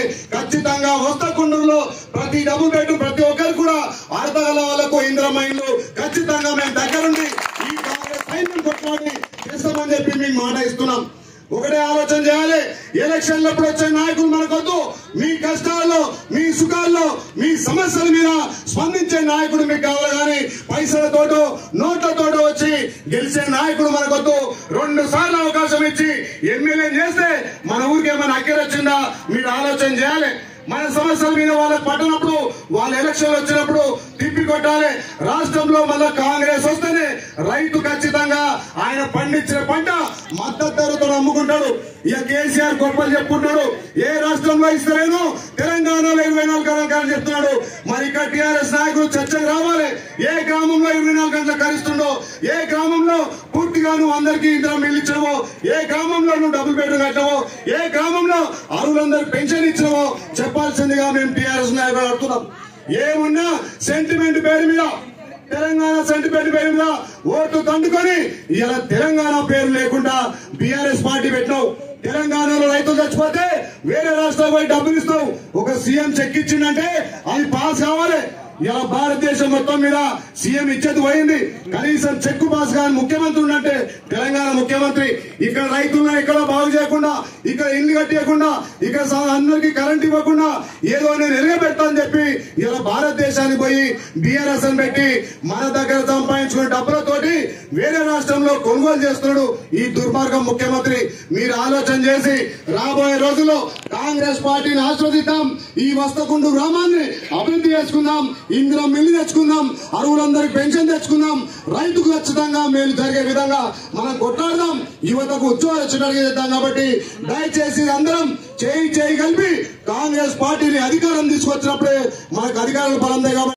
ఖచ్చితంగా వస్తకుండూరులో ప్రతి డబ్బు పెట్టు ప్రతి ఒక్కరు కూడా అర్ధగల వాళ్ళకు ఇంద్రమైన్లు ఖచ్చితంగా మేము దగ్గరుండి ఈ కాంగ్రెస్ సైన్యం కొట్లాడి చేస్తామని చెప్పి మీకు మాట ఇస్తున్నాం ఒకటే ఆలోచన చేయాలి ఎలక్షన్లప్పుడు వచ్చే నాయకులు మనకొద్దు మీ కష్టాల్లో మీ సుఖాల్లో మీ సమస్యల మీద స్పందించే నాయకుడు మీకు కావాలి కానీ పైసలతోటో నోట్లతోటో వచ్చి గెలిచే నాయకుడు మనకొద్దు రెండు సార్లు అవకాశం ఇచ్చి ఎమ్మెల్యే చేస్తే మన ఊరికి ఏమైనా అక్కర వచ్చిందా మీరు ఆలోచన చేయాలి మన సమస్యల మీద వాళ్ళకి పట్టినప్పుడు వాళ్ళ ఎలక్షన్ వచ్చినప్పుడు తిప్పి కొట్టాలి రాష్ట్రంలో మళ్ళా కాంగ్రెస్ వస్తేనే రైతు ఖచ్చితంగా ఆయన పండించిన పంట మద్దతు ధరతో అమ్ముకుంటాడు ఇక కేసీఆర్ గొప్పలు చెప్పుకుంటాడు ఏ రాష్ట్రంలో ఇస్తలేను తెలంగాణలో ఇరవై నాలుగు గంటలు చెప్తున్నాడు మరి ఇక్కడ టీఆర్ఎస్ నాయకులు చర్చకు రావాలి ఏ గ్రామంలో ఇరవై నాలుగు గంటలు కలుస్తుండో ఏ గ్రామంలో పూర్తిగా నువ్వు అందరికీ ఇంద్రం ఇల్లు ఇచ్చినవో ఏ గ్రామంలో నువ్వు డబుల్ బెడ్రూమ్ కట్టావో ఏ గ్రామంలో అరువులందరికి పెన్షన్ ఇచ్చినవో చెప్పాల్సిందిగా మేము టీఆర్ఎస్ నాయకులు అడుగుతున్నాం ఏమున్నా సెంటిమెంట్ పేరు మీద తెలంగాణ సెంటిమెంట్ పేరు మీద ఓట్లు తండుకొని ఇలా తెలంగాణ పేరు లేకుండా బీఆర్ఎస్ పార్టీ పెట్టినావు తెలంగాణలో రైతులు చచ్చిపోతే వేరే రాష్ట్రాలు పోయి డబ్బులు ఇస్తావు ఒక సీఎం చెక్ ఇచ్చిందంటే అది పాస్ కావాలి ఇలా భారతదేశం మొత్తం మీద సీఎం ఇచ్చేది పోయింది కనీసం చెక్ పాస్ కాని ముఖ్యమంత్రి ఉన్నట్టే తెలంగాణ ముఖ్యమంత్రి ఇక్కడ రైతులను ఎక్కడో బాగు చేయకుండా ఇక్కడ ఇల్లు కట్టేయకుండా ఇక్కడ సా- అందరికీ కరెంట్ ఇవ్వకుండా ఏదో నేను ఎరగబెట్టాలని చెప్పి ఇలా భారతదేశానికి పోయి బీఆర్ఎస్ అని పెట్టి మన దగ్గర సంపాదించుకున్న డబ్బులతోటి వేరే రాష్ట్రంలో కొనుగోలు చేస్తున్నాడు ఈ దుర్మార్గం ముఖ్యమంత్రి మీరు ఆలోచన చేసి రాబోయే రోజుల్లో కాంగ్రెస్ పార్టీని ఆస్వాదిద్దాం ఈ వస్తకుండు గ్రామాన్ని అభివృద్ధి చేసుకుందాం ఇందులో మిల్లు తెచ్చుకుందాం అరువులందరికి పెన్షన్ తెచ్చుకుందాం రైతుకు ఖచ్చితంగా మేలు జరిగే విధంగా మనం కొట్లాడదాం యువతకు ఉద్యోగాలు వచ్చేటట్టుగా చేద్దాం కాబట్టి దయచేసి అందరం చేయి చేయి కలిపి కాంగ్రెస్ పార్టీని అధికారం తీసుకొచ్చినప్పుడే మనకు అధికారులు బలందే కాబట్టి